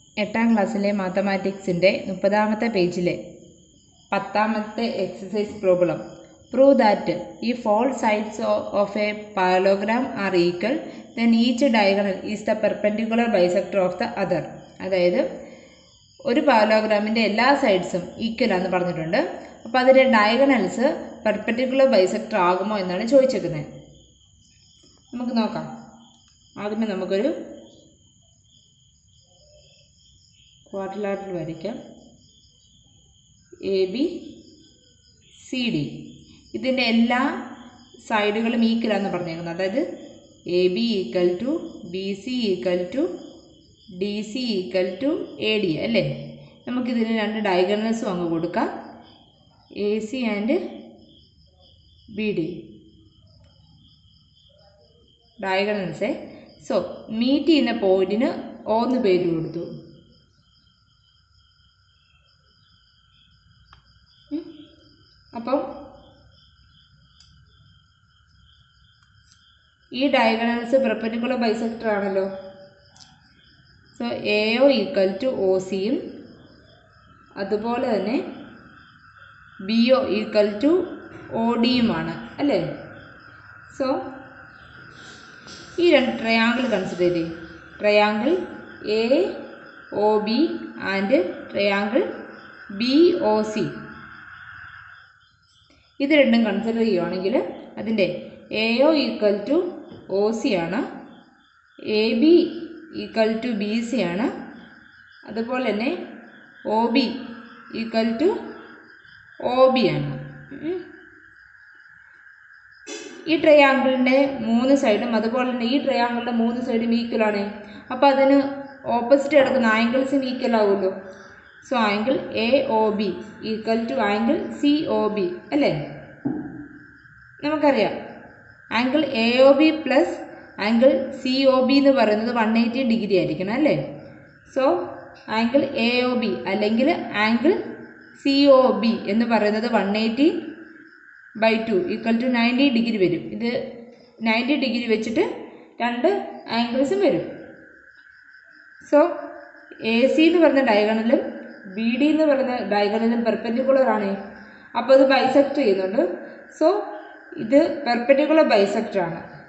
എട്ടാം ക്ലാസ്സിലെ മാത്തമാറ്റിക്സിൻ്റെ മുപ്പതാമത്തെ പേജിലെ പത്താമത്തെ എക്സസൈസ് പ്രോബ്ലം പ്രൂവ് ദാറ്റ് ഈ four sides of a parallelogram are equal then each diagonal is the perpendicular bisector of the other അതായത് ഒരു പാലോഗ്രാമിൻ്റെ എല്ലാ സൈഡ്സും ഈക്വൽ ആണെന്ന് പറഞ്ഞിട്ടുണ്ട് അപ്പോൾ അതിൻ്റെ ഡയഗണൽസ് പെർപെൻഡിക്കുലർ ബൈസെക്ടർ ആകുമോ എന്നാണ് ചോദിച്ചേക്കുന്നത് നമുക്ക് നോക്കാം ആദ്യമേ നമുക്കൊരു ക്വാഡ്രിലാറ്ററൽ വരയ്ക്കാം എ ബി സി ഡി ഇതിൻ്റെ എല്ലാ സൈഡുകളും ഈക്വലാന്ന് പറഞ്ഞേക്കുന്നത് അതായത് A B equal to B C equal to D C equal to A D അല്ലേ നമുക്കിതിന് രണ്ട് ഡയഗണൽസും അങ്ങ് കൊടുക്കാം A C and B D ഡയഗണൽസേ സോ മീറ്റ് ചെയ്യുന്ന പോയിന്റിന് ഓന്ന് പേര് കൊടുത്തു ഉം. അപ്പം ഈ ഡയഗണൽസ് പെർപ്പൻഡിക്കുലർ ബൈസെക്ടർ ആണല്ലോ so A O equal to O സിയും അതുപോലെ തന്നെ B O equal to O ഡിയുമാണ് അല്ലേ സോ ഈ രണ്ട് ട്രയാങ്കിൾ കൺസിഡർ ചെയ്തേ triangle A O B and triangle B O C ഇത് രണ്ടും കൺസിഡർ ചെയ്യുവാണെങ്കിൽ അതിൻ്റെ A O equal to O C ആണ് A B equal to B C ആണ് അതുപോലെ തന്നെ O B equal to O B ആണ് ഉം. ഈ ട്രയാങ്കിളിൻ്റെ മൂന്ന് സൈഡും അതുപോലെ തന്നെ ഈ ട്രയാങ്കിളിൻ്റെ മൂന്ന് സൈഡും ഈക്വൽ ആണ് അപ്പോൾ അതിന് ഓപ്പോസിറ്റ് കിടക്കുന്ന ആംഗിൾസും ഈക്വൽ ആവുമല്ലോ so angle A O B equal to angle C O B അല്ലേ നമുക്കറിയാം angle A O B plus angle C O B എന്ന് പറയുന്നത് വൺ എയ്റ്റി ഡിഗ്രി ആയിരിക്കണം അല്ലേ so angle A O B അല്ലെങ്കിൽ ആംഗിൾ സി ഒ ബി എന്ന് പറയുന്നത് one eighty by two equal to ninety degree വരും ഇത് നയൻറ്റി ഡിഗ്രി വെച്ചിട്ട് രണ്ട് ആംഗിൾസും വരും സോ എ സി എന്ന് പറയുന്ന ഡയഗണലും ബി ഡി എന്ന് പറയുന്ന ഡയഗണലും പെർപെൻഡിക്കുലർ ആണ് അപ്പോൾ ഇത് ബൈസെക്ട് ചെയ്യുന്നുണ്ട് സോ ഇത് പെർപെൻഡിക്കുലർ ബൈസെക്ടർ ആണ്